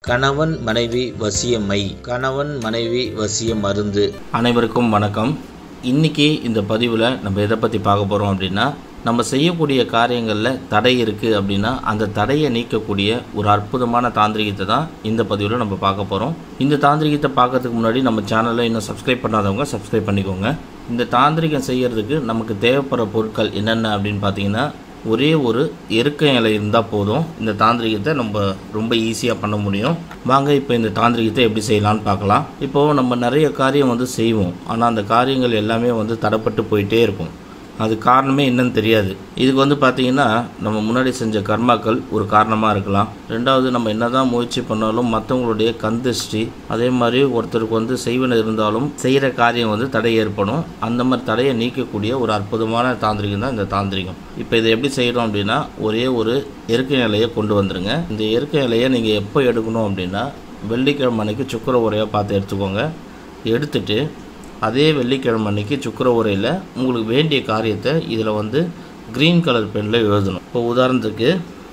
கணவன் மனைவி வசியமை கணவன் மனைவி வசிய மருந்து அனைவருக்கும் வணக்கம் இன்னைக்கு இந்த பதிவில் நம்ம எதை பற்றி பார்க்க போகிறோம் அப்படின்னா நம்ம செய்யக்கூடிய காரியங்களில் தடை இருக்குது அப்படின்னா அந்த தடையை நீக்கக்கூடிய ஒரு அற்புதமான தாந்திரிகத்தை தான் இந்த பதிவில் நம்ம பார்க்க போகிறோம் இந்த தாந்திரிகத்தை பார்க்கறதுக்கு முன்னாடி நம்ம சேனலை இன்னும் சப்ஸ்கிரைப் பண்ணாதவங்க சப்ஸ்கிரைப் பண்ணிக்கோங்க இந்த தாந்திரிகம் செய்யறதுக்கு நமக்கு தேவைப்படுற பொருட்கள் என்னென்ன அப்படின்னு பார்த்தீங்கன்னா ஒரே ஒரு எருக்க இலை இருந்தால் போதும் இந்த தாந்திரிகத்தை நம்ம ரொம்ப ஈஸியாக பண்ண முடியும் வாங்க இப்போ இந்த தாந்திரிகத்தை எப்படி செய்யலாம்னு பார்க்கலாம் இப்போது நம்ம நிறைய காரியம் வந்து செய்வோம் ஆனால் அந்த காரியங்கள் எல்லாமே வந்து தடப்பட்டு போயிட்டே இருக்கும் அது காரணமே என்னன்னு தெரியாது இதுக்கு வந்து பார்த்தீங்கன்னா நம்ம முன்னாடி செஞ்ச கர்மாக்கள் ஒரு காரணமாக இருக்கலாம் ரெண்டாவது நம்ம என்னதான் முயற்சி பண்ணாலும் மற்றவங்களுடைய கந்திஷ்டி அதே மாதிரி ஒருத்தருக்கு வந்து செய்வன இருந்தாலும் செய்கிற காரியம் வந்து தடை ஏற்படும் அந்த மாதிரி தடையை நீக்கக்கூடிய ஒரு அற்புதமான தாந்திரிகம் தான் இந்த தாந்திரிகம் இப்போ இதை எப்படி செய்யணும் அப்படின்னா ஒரே ஒரு எருக்கை இலையை கொண்டு வந்துருங்க இந்த எருக்கை இலையை நீங்கள் எப்போ எடுக்கணும் அப்படின்னா வெள்ளிக்கிழமை அன்னைக்கு சுக்கர உரையாக பார்த்து எடுத்துக்கோங்க எடுத்துட்டு அதே வெள்ளிக்கிழமை அன்னைக்கு சுக்கர உரையில் உங்களுக்கு வேண்டிய காரியத்தை இதில் வந்து க்ரீன் கலர் பெனில் எழுதணும் இப்போ உதாரணத்துக்கு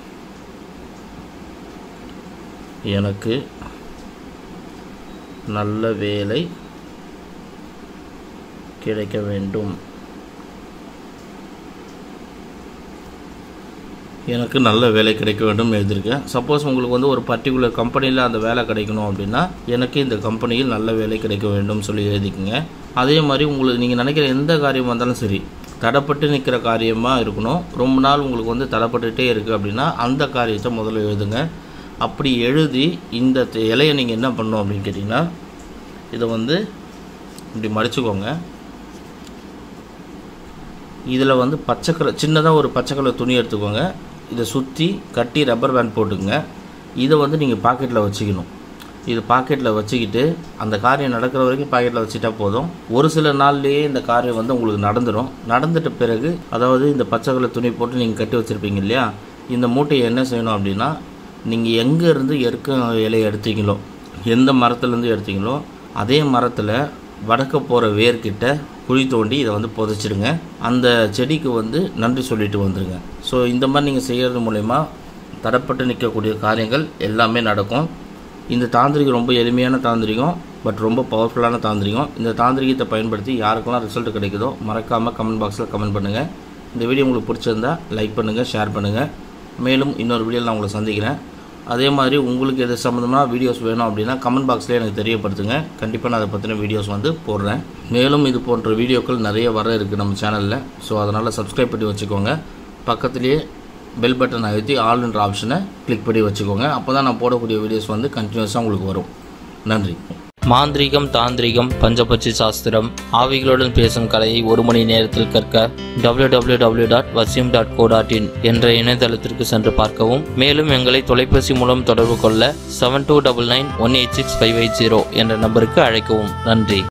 எனக்கு நல்ல வேலை கிடைக்க வேண்டும் எனக்கு நல்ல வேலை கிடைக்க வேண்டும் எழுதியிருக்கேன் சப்போஸ் உங்களுக்கு வந்து ஒரு பர்டிகுலர் கம்பெனியில் அந்த வேலை கிடைக்கணும் அப்படின்னா எனக்கு இந்த கம்பெனியில் நல்ல வேலை கிடைக்க வேண்டும் சொல்லி எழுதிக்கங்க அதே மாதிரி உங்களுக்கு நீங்கள் நினைக்கிற எந்த காரியம் வந்தாலும் சரி தடப்பட்டு நிற்கிற காரியமாக இருக்கணும் ரொம்ப நாள் உங்களுக்கு வந்து தடப்பட்டுட்டே இருக்குது அப்படின்னா அந்த காரியத்தை முதல்ல எழுதுங்க அப்படி எழுதி இந்த த- இலையை நீங்கள் என்ன பண்ணணும் அப்படின்னு கேட்டிங்கன்னா இதை வந்து இப்படி மடிச்சுக்கோங்க இதில் வந்து பச்சை கலர் சின்னதாக ஒரு பச்சை கலர் துணி எடுத்துக்கோங்க இதை சுற்றி கட்டி ரப்பர் பேண்ட் போட்டுங்க இதை வந்து நீங்கள் பாக்கெட்டில் வச்சுக்கணும் இது பாக்கெட்டில் வச்சுக்கிட்டு அந்த காரியம் நடக்கிற வரைக்கும் பாக்கெட்டில் வச்சுட்டா போதும் ஒரு சில நாள்லேயே இந்த காரியம் வந்து உங்களுக்கு நடந்துடும் நடந்துட்ட பிறகு அதாவது இந்த பச்சை கலர் துணி போட்டு நீங்கள் கட்டி வச்சுருப்பீங்க இல்லையா இந்த மூட்டையை என்ன செய்யணும் அப்படின்னா நீங்கள் எங்கேருந்து எருக்க இலையை எடுத்தீங்களோ எந்த மரத்துலேருந்து எடுத்தீங்களோ அதே மரத்தில் வடக்க போகிற வேர்கிட்ட குழி தோண்டி இதை வந்து புதைச்சிடுங்க அந்த செடிக்கு வந்து நன்றி சொல்லிட்டு வந்துடுங்க ஸோ இந்த மாதிரி நீங்கள் செய்கிறது மூலயமா தடப்பட்டு நிற்கக்கூடிய காரியங்கள் எல்லாமே நடக்கும் இந்த தாந்திரிகம் ரொம்ப எளிமையான தாந்திரிகம் பட் ரொம்ப பவர்ஃபுல்லான தாந்திரிகம் இந்த தாந்திரிகத்தை பயன்படுத்தி யாருக்கெல்லாம் ரிசல்ட் கிடைக்குதோ மறக்காமல் கமெண்ட் பாக்ஸில் கமெண்ட் பண்ணுங்கள் இந்த வீடியோ உங்களுக்கு பிடிச்சிருந்தா லைக் பண்ணுங்கள் ஷேர் பண்ணுங்கள் மேலும் இன்னொரு வீடியோவில் நான் உங்களை சந்திக்கிறேன் அதே மாதிரி உங்களுக்கு எது சம்மந்தமாக வீடியோஸ் வேணும் அப்படின்னா கமெண்ட் பாக்ஸ்லேயே எனக்கு தெரியப்படுத்துங்க கண்டிப்பாக நான் அதை பற்றின வீடியோஸ் வந்து போடுறேன் மேலும் இது போன்ற வீடியோக்கள் நிறைய வர இருக்குது நம்ம சேனலில் ஸோ அதனால் சப்ஸ்கிரைப் பண்ணி வச்சுக்கோங்க பக்கத்துலேயே பெல் பட்டன் அழுத்தி ஆல்ன்ற ஆப்ஷனை கிளிக் பண்ணி வச்சுக்கோங்க அப்போ தான் நான் போடக்கூடிய வீடியோஸ் வந்து கண்டினியூஸாக உங்களுக்கு வரும் நன்றி மாந்திரீகம் தாந்திரிகம் பஞ்சபட்சி சாஸ்திரம் ஆவிகளுடன் பேசும் கலையை ஒரு மணி நேரத்தில் கற்க www.vasim.co.in டாட் வசியம் டாட் கோ டாட் இன் என்ற இணையதளத்திற்கு சென்று பார்க்கவும் மேலும் எங்களை தொலைபேசி மூலம் தொடர்பு கொள்ள seven two double nine one eight six five eight zero என்ற நம்பருக்கு அழைக்கவும் நன்றி